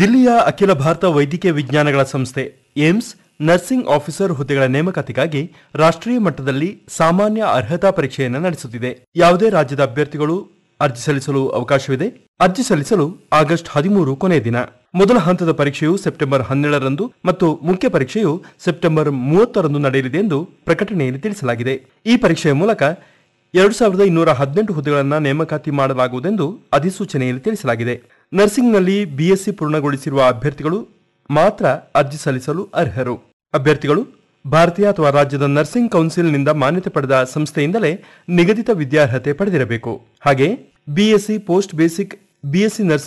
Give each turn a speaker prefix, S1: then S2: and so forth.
S1: ದಿಲ್ಲಿಯ ಅಖಿಲ ಭಾರತ ವೈದ್ಯಕೀಯ ವಿಜ್ಞಾನಗಳ ಸಂಸ್ಥೆ ಏಮ್ಸ್ ನರ್ಸಿಂಗ್ ಆಫೀಸರ್ ಹುದ್ದೆಗಳ ನೇಮಕಾತಿಗಾಗಿ ರಾಷ್ಟ್ರೀಯ ಮಟ್ಟದಲ್ಲಿ ಸಾಮಾನ್ಯ ಅರ್ಹತಾ ಪರೀಕ್ಷೆಯನ್ನು ನಡೆಸುತ್ತಿದೆ ಯಾವುದೇ ರಾಜ್ಯದ ಅಭ್ಯರ್ಥಿಗಳು ಅರ್ಜಿ ಸಲ್ಲಿಸಲು ಅವಕಾಶವಿದೆ ಅರ್ಜಿ ಸಲ್ಲಿಸಲು ಆಗಸ್ಟ್ ಹದಿಮೂರು ಕೊನೆಯ ದಿನ ಮೊದಲ ಹಂತದ ಪರೀಕ್ಷೆಯು ಸೆಪ್ಟೆಂಬರ್ ಹನ್ನೆರಡರಂದು ಮತ್ತು ಮುಖ್ಯ ಪರೀಕ್ಷೆಯು ಸೆಪ್ಟೆಂಬರ್ ಮೂವತ್ತರಂದು ನಡೆಯಲಿದೆ ಎಂದು ಪ್ರಕಟಣೆಯಲ್ಲಿ ತಿಳಿಸಲಾಗಿದೆ ಈ ಪರೀಕ್ಷೆಯ ಮೂಲಕ ಎರಡು ಸಾವಿರದ ಇನ್ನೂರ ಹದಿನೆಂಟು ಹುದ್ದೆಗಳನ್ನು ನೇಮಕಾತಿ ಮಾಡಲಾಗುವುದೆಂದು ಅಧಿಸೂಚನೆಯಲ್ಲಿ ತಿಳಿಸಲಾಗಿದೆ ನರ್ಸಿಂಗ್ನಲ್ಲಿ ಬಿಎಸ್ಸಿ ಪೂರ್ಣಗೊಳಿಸಿರುವ ಅಭ್ಯರ್ಥಿಗಳು ಮಾತ್ರ ಅರ್ಜಿ ಸಲ್ಲಿಸಲು ಅರ್ಹರು ಅಭ್ಯರ್ಥಿಗಳು ಭಾರತೀಯ ಅಥವಾ ರಾಜ್ಯದ ನರ್ಸಿಂಗ್ ಕೌನ್ಸಿಲ್ನಿಂದ ಮಾನ್ಯತೆ ಪಡೆದ ಸಂಸ್ಥೆಯಿಂದಲೇ ನಿಗದಿತ ವಿದ್ಯಾರ್ಹತೆ ಪಡೆದಿರಬೇಕು ಹಾಗೆ BSc post basic BSc nursing